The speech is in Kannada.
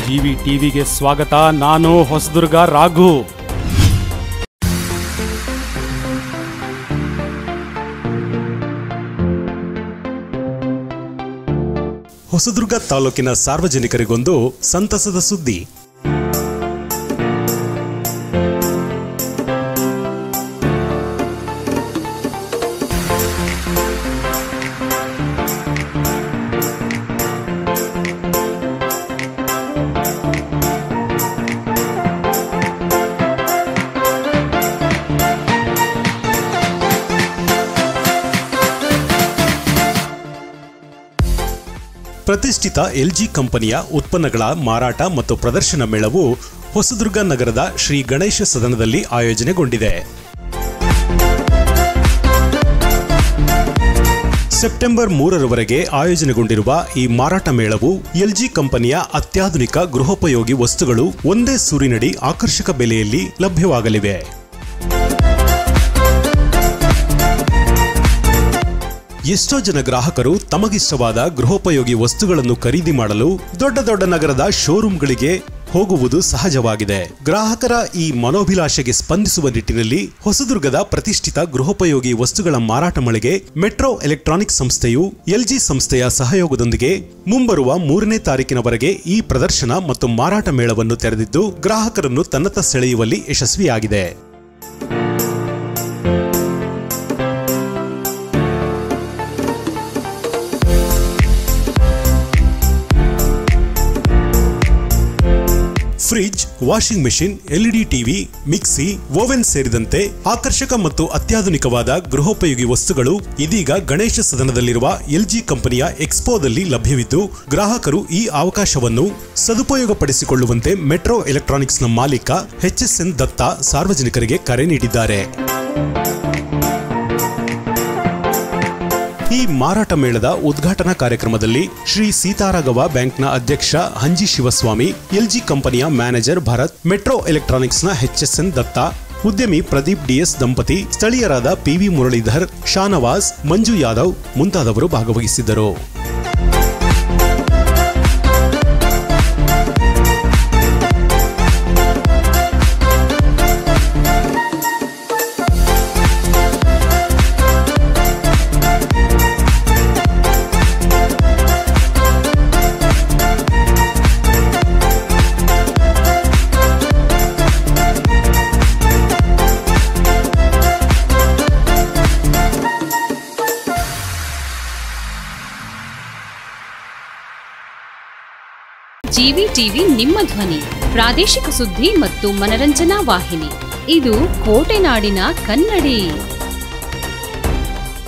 ಜಿವಿ ಟಿವಿಗೆ ಸ್ವಾಗತ ನಾನು ಹೊಸದುರ್ಗ ರಾಘು ಹೊಸದುರ್ಗ ತಾಲೂಕಿನ ಸಾರ್ವಜನಿಕರಿಗೊಂದು ಸಂತಸದ ಸುದ್ದಿ ಪ್ರತಿಷ್ಠಿತ ಎಲ್ಜಿ ಕಂಪನಿಯ ಉತ್ಪನ್ನಗಳ ಮಾರಾಟ ಮತ್ತು ಪ್ರದರ್ಶನ ಮೇಳವು ಹೊಸದುರ್ಗ ನಗರದ ಶ್ರೀ ಗಣೇಶ ಸದನದಲ್ಲಿ ಆಯೋಜನೆಗೊಂಡಿದೆ ಸೆಪ್ಟೆಂಬರ್ ಮೂರರವರೆಗೆ ಆಯೋಜನೆಗೊಂಡಿರುವ ಈ ಮಾರಾಟ ಮೇಳವು ಎಲ್ಜಿ ಕಂಪನಿಯ ಅತ್ಯಾಧುನಿಕ ಗೃಹೋಪಯೋಗಿ ವಸ್ತುಗಳು ಒಂದೇ ಸೂರಿನಡಿ ಆಕರ್ಷಕ ಬೆಲೆಯಲ್ಲಿ ಲಭ್ಯವಾಗಲಿವೆ ಎಷ್ಟೋ ಜನ ಗ್ರಾಹಕರು ತಮಗಿಷ್ಟವಾದ ಗೃಹೋಪಯೋಗಿ ವಸ್ತುಗಳನ್ನು ಖರೀದಿ ಮಾಡಲು ದೊಡ್ಡ ದೊಡ್ಡ ನಗರದ ಶೋರೂಮ್ಗಳಿಗೆ ಹೋಗುವುದು ಸಹಜವಾಗಿದೆ ಗ್ರಾಹಕರ ಈ ಮನೋಭಿಲಾಷೆಗೆ ಸ್ಪಂದಿಸುವ ನಿಟ್ಟಿನಲ್ಲಿ ಹೊಸದುರ್ಗದ ಪ್ರತಿಷ್ಠಿತ ಗೃಹೋಪಯೋಗಿ ವಸ್ತುಗಳ ಮಾರಾಟ ಮಳಿಗೆ ಮೆಟ್ರೋ ಎಲೆಕ್ಟ್ರಾನಿಕ್ಸ್ ಸಂಸ್ಥೆಯು ಎಲ್ಜಿ ಸಂಸ್ಥೆಯ ಸಹಯೋಗದೊಂದಿಗೆ ಮುಂಬರುವ ಮೂರನೇ ತಾರೀಕಿನವರೆಗೆ ಈ ಪ್ರದರ್ಶನ ಮತ್ತು ಮಾರಾಟ ಮೇಳವನ್ನು ತೆರೆದಿದ್ದು ಗ್ರಾಹಕರನ್ನು ತನ್ನತ್ತ ಸೆಳೆಯುವಲ್ಲಿ ಯಶಸ್ವಿಯಾಗಿದೆ fridge washing machine LED TV mixie oven ಸೇರಿದಂತೆ ಆಕರ್ಷಕ ಮತ್ತು ಅತ್ಯಾಧುನಿಕವಾದ ಗೃಹೋಪಯೋಗಿ ವಸ್ತುಗಳು ಇದೀಗ ಗಣೇಶ ಸದನದಲ್ಲಿರುವ ಎಲ್ಜಿ ಕಂಪನಿಯ ಎಕ್ಸ್ಪೋದಲ್ಲಿ ಲಭ್ಯವಿದ್ದು ಗ್ರಾಹಕರು ಈ ಅವಕಾಶವನ್ನು ಸದುಪಯೋಗಪಡಿಸಿಕೊಳ್ಳುವಂತೆ ಮೆಟ್ರೋ ಎಲೆಕ್ಟ್ರಾನಿಕ್ಸ್ನ ಮಾಲೀಕ ಎಚ್ಎಸ್ಎನ್ ದತ್ತ ಸಾರ್ವಜನಿಕರಿಗೆ ಕರೆ ನೀಡಿದ್ದಾರೆ ಈ ಮಾರಾಟ ಮೇಳದ ಉದ್ಘಾಟನಾ ಕಾರ್ಯಕ್ರಮದಲ್ಲಿ ಶ್ರೀ ಸೀತಾರಾಘವ ಬ್ಯಾಂಕ್ನ ಅಧ್ಯಕ್ಷ ಹಂಜಿ ಶಿವಸ್ವಾಮಿ ಎಲ್ಜಿ ಕಂಪನಿಯ ಮ್ಯಾನೇಜರ್ ಭರತ್ ಮೆಟ್ರೋ ಎಲೆಕ್ಟ್ರಾನಿಕ್ಸ್ನ ಎಚ್ಎಸ್ಎನ್ ದತ್ತ ಉದ್ಯಮಿ ಪ್ರದೀಪ್ ಡಿಎಸ್ ದಂಪತಿ ಸ್ಥಳೀಯರಾದ ಪಿವಿ ಮುರಳೀಧರ್ ಶಾನವಾಸ್ ಮಂಜು ಯಾದವ್ ಮುಂತಾದವರು ಭಾಗವಹಿಸಿದ್ದರು ಜಿವಿ ಟಿವಿ ನಿಮ್ಮ ಧ್ವನಿ ಪ್ರಾದೇಶಿಕ ಸುದ್ದಿ ಮತ್ತು ಮನರಂಜನಾ ವಾಹಿನಿ ಇದು ಕೋಟೆನಾಡಿನ ಕನ್ನಡಿ